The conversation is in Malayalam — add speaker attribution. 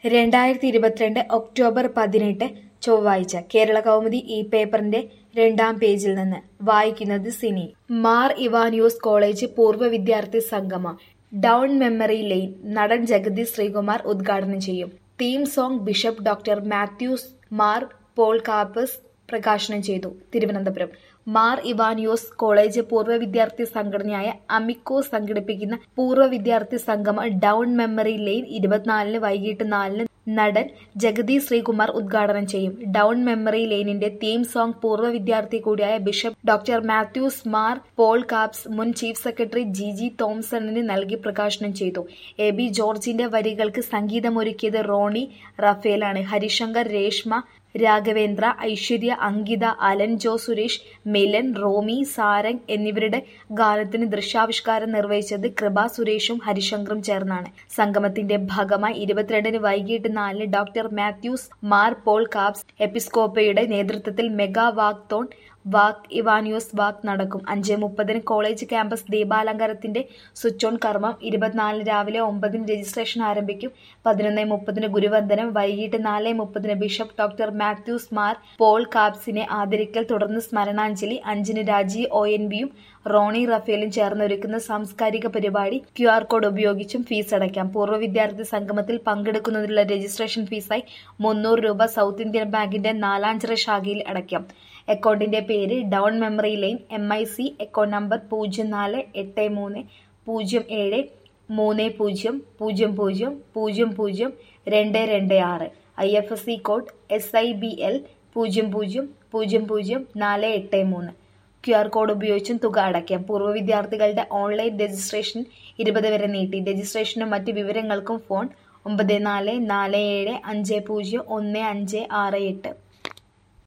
Speaker 1: രണ്ടായിരത്തി ഇരുപത്തിരണ്ട് ഒക്ടോബർ പതിനെട്ട് ചൊവ്വാഴ്ച കേരള കൗമുദി ഈ പേപ്പറിന്റെ രണ്ടാം പേജിൽ നിന്ന് വായിക്കുന്നത് സിനി മാർ ഇവാനിയോസ് കോളേജ് പൂർവ്വ വിദ്യാർത്ഥി സംഗമം ഡൗൺ മെമ്മറി ലെയിൻ നടൻ ജഗതി ശ്രീകുമാർ ഉദ്ഘാടനം ചെയ്യും theme song bishop doctor Mathews Mar Paul Kappas പ്രകാശനം ചെയ്തു തിരുവനന്തപുരം മാർ ഇവാനിയോസ് കോളേജ് പൂർവ്വ വിദ്യാർത്ഥി സംഘടനയായ അമിക്കോ സംഘടിപ്പിക്കുന്ന പൂർവ്വ വിദ്യാർത്ഥി സംഗമം ഡൗൺ മെമ്മറി ലെയിൻ ഇരുപത്തിനാലിന് വൈകിട്ട് നാലിന് നടൻ ജഗതി ശ്രീകുമാർ ഉദ്ഘാടനം ചെയ്യും ഡൗൺ മെമ്മറി ലെയിനിന്റെ തീം സോങ് പൂർവ്വ വിദ്യാർത്ഥി കൂടിയായ bishop doctor Mathews Mar Paul Kappas മുൻ ചീഫ് സെക്രട്ടറി ജി ജി തോംസണിന് നൽകി പ്രകാശനം ചെയ്തു എ ബി ജോർജിന്റെ വരികൾക്ക് സംഗീതമൊരുക്കിയത് റോണി റഫേലാണ് Harishankar Reshma Raghavendra Aishwarya Ankitha Alan Joe Suresh Milan Romy Sarang എന്നിവരുടെ ഗാനത്തിന് ദൃശ്യാവിഷ്കാരം നിർവഹിച്ചത് കൃപ സുരേഷും ഹരിശങ്കറും ചേർന്നാണ് സംഗമത്തിന്റെ ഭാഗമായി ഇരുപത്തിരണ്ടിന് വൈകിട്ട് നാലിന് doctor Mathews Mar Paul Kappas എപ്പിസ്കോപ്പയുടെ നേതൃത്വത്തിൽ mega walkathon walk Ivanios walk നടക്കും അഞ്ച് മുപ്പതിന് കോളേജ് ക്യാമ്പസ് ദീപാലങ്കാരത്തിന്റെ സ്വിച്ച് ഓൺ കർമ്മം ഇരുപത്തിനാലിന് രാവിലെ ഒമ്പതിന് രജിസ്ട്രേഷൻ ആരംഭിക്കും പതിനൊന്ന് മുപ്പതിന് ഗുരുവന്ദനം വൈകിട്ട് നാല് മുപ്പതിന് bishop doctor Mathews Mar Paul കാപ്സിനെ ആദരിക്കൽ തുടർന്ന് സ്മരണാഞ്ജലി അഞ്ചിന് രാജീവ് ഒ എൻ ബിയും റോണി റഫേലും ചേർന്നൊരുക്കുന്ന സാംസ്കാരിക പരിപാടി ക്യു ആർ കോഡ് ഉപയോഗിച്ചും ഫീസ് അടയ്ക്കാം പൂർവ്വ വിദ്യാർത്ഥി സംഗമത്തിൽ പങ്കെടുക്കുന്നതിനുള്ള രജിസ്ട്രേഷൻ ഫീസായി മുന്നൂറ് രൂപ സൗത്ത് ഇന്ത്യൻ ബാങ്കിന്റെ നാലാഞ്ചിറ ശാഖയിൽ അടയ്ക്കാം അക്കൗണ്ടിന്റെ പേര് down memory lane M I C account number പൂജ്യം നാല് എട്ട് മൂന്ന് പൂജ്യം ഏഴ് മൂന്ന് പൂജ്യം പൂജ്യം പൂജ്യം പൂജ്യം പൂജ്യം രണ്ട് രണ്ട് ആറ് I F S C code S I B L പൂജ്യം പൂജ്യം പൂജ്യം പൂജ്യം നാല് എട്ട് മൂന്ന് ക്യു ആർ കോഡ് ഉപയോഗിച്ചും തുക അടയ്ക്കാം പൂർവ്വ വിദ്യാർത്ഥികളുടെ ഓൺലൈൻ രജിസ്ട്രേഷൻ ഇരുപത് വരെ നീട്ടി രജിസ്ട്രേഷനും മറ്റ് വിവരങ്ങൾക്കും ഫോൺ ഒമ്പത് നാല് നാല് ഏഴ് അഞ്ച് പൂജ്യം ഒന്ന് അഞ്ച് ആറ് എട്ട്